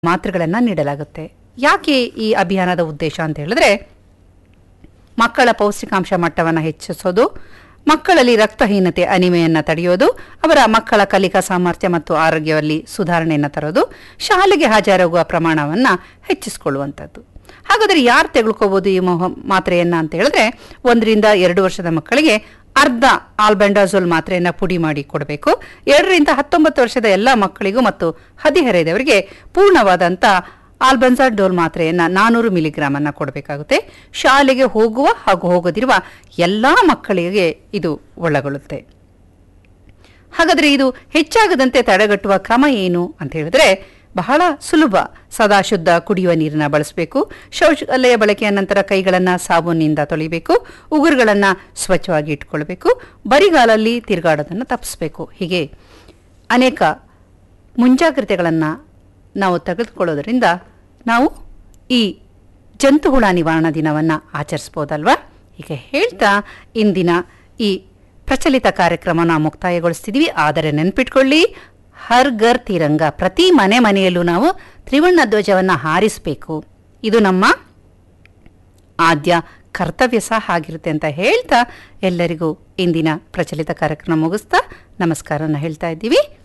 ಮಾತ್ರೆಗಳನ್ನು ನೀಡಲಾಗುತ್ತೆ ಯಾಕೆ ಈ ಅಭಿಯಾನದ ಉದ್ದೇಶ ಅಂತ ಹೇಳಿದ್ರೆ ಮಕ್ಕಳ ಪೌಷ್ಟಿಕಾಂಶ ಮಟ್ಟವನ್ನು ಹೆಚ್ಚಿಸೋದು ಮಕ್ಕಳಲ್ಲಿ ರಕ್ತಹೀನತೆ ಅನಿಮೆಯನ್ನು ತಡೆಯೋದು ಅವರ ಮಕ್ಕಳ ಕಲಿಕಾ ಸಾಮರ್ಥ್ಯ ಮತ್ತು ಆರೋಗ್ಯದಲ್ಲಿ ಸುಧಾರಣೆಯನ್ನು ತರೋದು ಶಾಲೆಗೆ ಹಾಜರಾಗುವ ಪ್ರಮಾಣವನ್ನು ಹೆಚ್ಚಿಸಿಕೊಳ್ಳುವಂಥದ್ದು ಹಾಗಾದರೆ ಯಾರು ತೆಗೆದುಕೋಬಹುದು ಈ ಮೊಹ ಮಾತ್ರೆಯನ್ನು ಅಂತ ಹೇಳಿದ್ರೆ ಒಂದರಿಂದ ಎರಡು ವರ್ಷದ ಮಕ್ಕಳಿಗೆ ಅರ್ಧ ಆಲ್ಬೆಂಡಾಜೋಲ್ ಮಾತ್ರೆಯನ್ನು ಪುಡಿ ಮಾಡಿ ಕೊಡಬೇಕು ಎರಡರಿಂದ ಹತ್ತೊಂಬತ್ತು ವರ್ಷದ ಎಲ್ಲ ಮಕ್ಕಳಿಗೂ ಮತ್ತು ಹದಿಹರೆಯದವರಿಗೆ ಪೂರ್ಣವಾದಂಥ ಆಲ್ಬೆನ್ಸಾಡೋಲ್ ಮಾತ್ರೆಯನ್ನು ನಾನೂರು ಮಿಲಿಗ್ರಾಮ್ ಅನ್ನು ಕೊಡಬೇಕಾಗುತ್ತೆ ಶಾಲೆಗೆ ಹೋಗುವ ಹಾಗೂ ಹೋಗದಿರುವ ಎಲ್ಲ ಮಕ್ಕಳಿಗೆ ಇದು ಒಳಗೊಳ್ಳುತ್ತೆ ಹಾಗಾದರೆ ಇದು ಹೆಚ್ಚಾಗದಂತೆ ತಡೆಗಟ್ಟುವ ಕ್ರಮ ಏನು ಅಂತ ಹೇಳಿದ್ರೆ ಬಹಳ ಸುಲಭ ಸದಾ ಶುದ್ಧ ಕುಡಿಯುವ ನೀರನ್ನ ಬಳಸಬೇಕು ಶೌಚಾಲಯ ಬಳಕೆಯ ನಂತರ ಕೈಗಳನ್ನು ಸಾಬೂನಿಂದ ತೊಳಿಬೇಕು ಉಗುರುಗಳನ್ನು ಸ್ವಚ್ಛವಾಗಿ ಇಟ್ಕೊಳ್ಬೇಕು ಬರಿಗಾಲಲ್ಲಿ ತಿರುಗಾಡೋದನ್ನು ತಪ್ಪಿಸ್ಬೇಕು ಹೀಗೆ ಅನೇಕ ಮುಂಜಾಗ್ರತೆಗಳನ್ನು ನಾವು ತೆಗೆದುಕೊಳ್ಳೋದರಿಂದ ನಾವು ಈ ಜಂತುಹುಳ ನಿವಾರಣಾ ದಿನವನ್ನು ಆಚರಿಸ್ಬೋದಲ್ವಾ ಹೀಗೆ ಹೇಳ್ತಾ ಇಂದಿನ ಈ ಪ್ರಚಲಿತ ಕಾರ್ಯಕ್ರಮನ ಮುಕ್ತಾಯಗೊಳಿಸ್ತಿದ್ವಿ ಆದರೆ ನೆನ್ಪಿಟ್ಕೊಳ್ಳಿ ಹರ್ ಘರ್ ತಿರಂಗ ಪ್ರತಿ ಮನೆ ಮನೆಯಲ್ಲೂ ನಾವು ತ್ರಿವರ್ಣ ಧ್ವಜವನ್ನು ಹಾರಿಸಬೇಕು ಇದು ನಮ್ಮ ಆದ್ಯ ಕರ್ತವ್ಯ ಸಹ ಆಗಿರುತ್ತೆ ಅಂತ ಹೇಳ್ತಾ ಎಲ್ಲರಿಗೂ ಇಂದಿನ ಪ್ರಚಲಿತ ಕಾರ್ಯಕ್ರಮ ಮುಗಿಸ್ತಾ ನಮಸ್ಕಾರನ ಹೇಳ್ತಾ ಇದ್ದೀವಿ